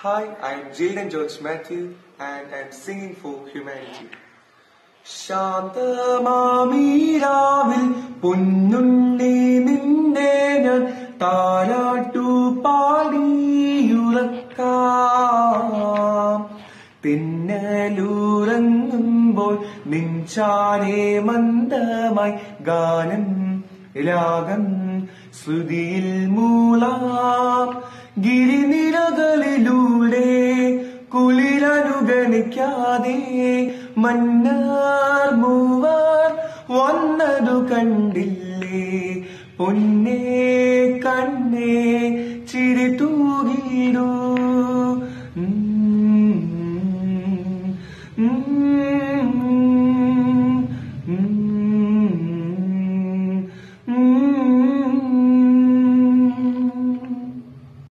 Hi, I'm Jaden George Matthew and I'm singing for humanity. ശാന്തമാമീരാവിൽ പൊന്നുണ്ണി നിന്നെ ഞാൻ താരാട്ടു പാടിയുറക്കാം തിന്നലൂറങ്ങുമ്പോൾ നിഞ്ചാനേ മന്ദമായി ഗാനം രാഗം ശ്രുതിയിൽ മൂളാം ഗിരിനിരകളിലൂടെ കുളിരനുഗണിക്കാതെ മന്നാർ മൂവാർ വന്നതു കണ്ടില്ലേ പൊന്നേ കണ്ണേ ചിരി തൂകിടൂ ഉം